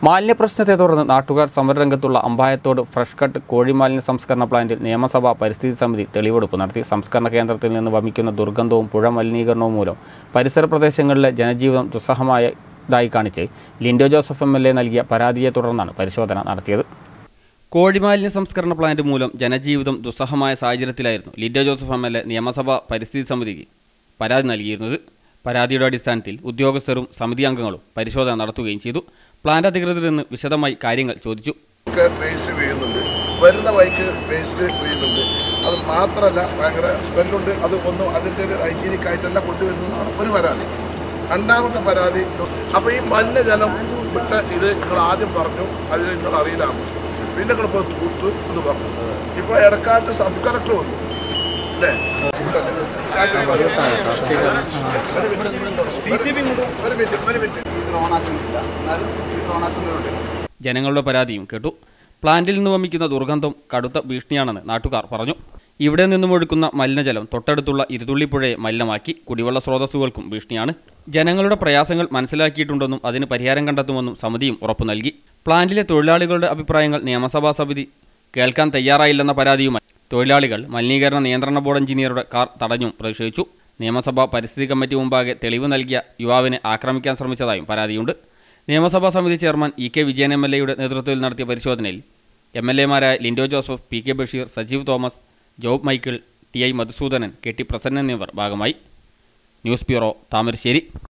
മാലിന്യ പ്രശ്നത്തെ തുടർന്ന് നാട്ടുകാർ സമരരംഗത്തുള്ള അമ്പായത്തോട് ഫ്രഷ് കട്ട് കോഴിമാലിന്യ സംസ്കരണ പ്ലാന്റിൽ നിയമസഭാ പരിസ്ഥിതി സമിതി തെളിവെടുപ്പ് നടത്തി സംസ്കരണ കേന്ദ്രത്തിൽ നിന്ന് വമിക്കുന്ന ദുർഗന്ധവും പുഴ മലിനീകരണവും മൂലം പരിസര പ്രദേശങ്ങളിലെ ജനജീവിതം ദുസ്സഹമായതായി കാണിച്ച് Linto Joseph M L A നൽകിയ പരാതിയെ തുടർന്നാണ് പരിശോധന നടത്തിയത് കോഴിമാലിന്യ സംസ്കരണ പ്ലാന്റ് മൂലം ജനജീവിതം ദുസ്സഹമായ സാഹചര്യത്തിലായിരുന്നു Linto Joseph M L A നിയമസഭാ പരിസ്ഥിതി സമിതിക്ക് പരാതി നൽകിയിരുന്നത് പരാതിയുടെ അടിസ്ഥാനത്തിൽ ഉദ്യോഗസ്ഥരും സമിതി അംഗങ്ങളും പരിശോധന നടത്തുകയും ചെയ്തു പ്ലാന്റ് അധികൃതരിൽ നിന്ന് വിശദമായി കാര്യങ്ങൾ ചോദിച്ചു ഒക്കെ വേസ്റ്റ് വീഴുന്നുണ്ട് വരുന്ന വഴിക്ക് വേസ്റ്റ് വീഴുന്നുണ്ട് അത് മാത്രമല്ല ഭയങ്കര സ്മെല്ലുണ്ട് അത് ഒന്നും അതിൻ്റെ ഒരു ഹൈജീനിക് ആയിട്ടല്ല കൊണ്ടുവരുന്നതാണ് ഒരു പരാതി രണ്ടാമത്തെ പരാതി അപ്പോൾ ഈ മലിനജലം വിട്ട ഇത് നിങ്ങൾ ആദ്യം പറഞ്ഞു അതിന് നിങ്ങൾ അറിയില്ലാന്ന് പിന്നെ നിങ്ങളിപ്പോൾ തൂത്ത് എന്ന് പറഞ്ഞു ഇപ്പോൾ ഇടക്കാലത്ത് സബ് കളക്ടർ വന്നു അല്ലേ ഒരു മിനിറ്റ് ഒരു മിനിറ്റ് ഇത് ഓണാക്കുന്നില്ല എന്നാലും ഇത് ഓണാക്കുന്നുണ്ട് ജനങ്ങളുടെ പരാതിയും കേട്ടു പ്ലാന്റിൽ നിന്ന് വമിക്കുന്ന ദുർഗന്ധം കടുത്ത ഭീഷണിയാണെന്ന് നാട്ടുകാർ പറഞ്ഞു ഇവിടെ നിന്നും ഒഴുക്കുന്ന മലിനജലം തൊട്ടടുത്തുള്ള ഇരുതുള്ളിപ്പുഴയെ മലിനമാക്കി കുടിവെള്ള സ്രോതസ്സുകൾക്കും ഭീഷണിയാണ് ജനങ്ങളുടെ പ്രയാസങ്ങൾ മനസ്സിലാക്കിയിട്ടുണ്ടെന്നും അതിന് പരിഹാരം കണ്ടെത്തുമെന്നും സമിതിയും ഉറപ്പു നൽകി പ്ലാന്റിലെ തൊഴിലാളികളുടെ അഭിപ്രായങ്ങൾ നിയമസഭാ സമിതി കേൾക്കാൻ തയ്യാറായില്ലെന്ന പരാതിയുമായി തൊഴിലാളികൾ മലിനീകരണ നിയന്ത്രണ ബോർഡ് എഞ്ചിനീയറുടെ കാർ തടഞ്ഞും പ്രതിഷേധിച്ചു നിയമസഭാ പരിസ്ഥിതി കമ്മിറ്റി മുമ്പാകെ തെളിവ് നൽകിയ യുവാവിനെ ആക്രമിക്കാൻ ശ്രമിച്ചതായും പരാതിയുണ്ട് നിയമസഭാ സമിതി chairman E K Vijayan M L എയുടെ നേതൃത്വത്തിൽ നടത്തിയ പരിശോധനയിൽ എം എൽ എമാരായ Linto Joseph P K Basheer Sajeev Thomas Job Michael T I Madhusoodanan K T Prasannan എന്നിവർ ഭാഗമായി ന്യൂസ് ബ്യൂറോ താമരശ്ശേരി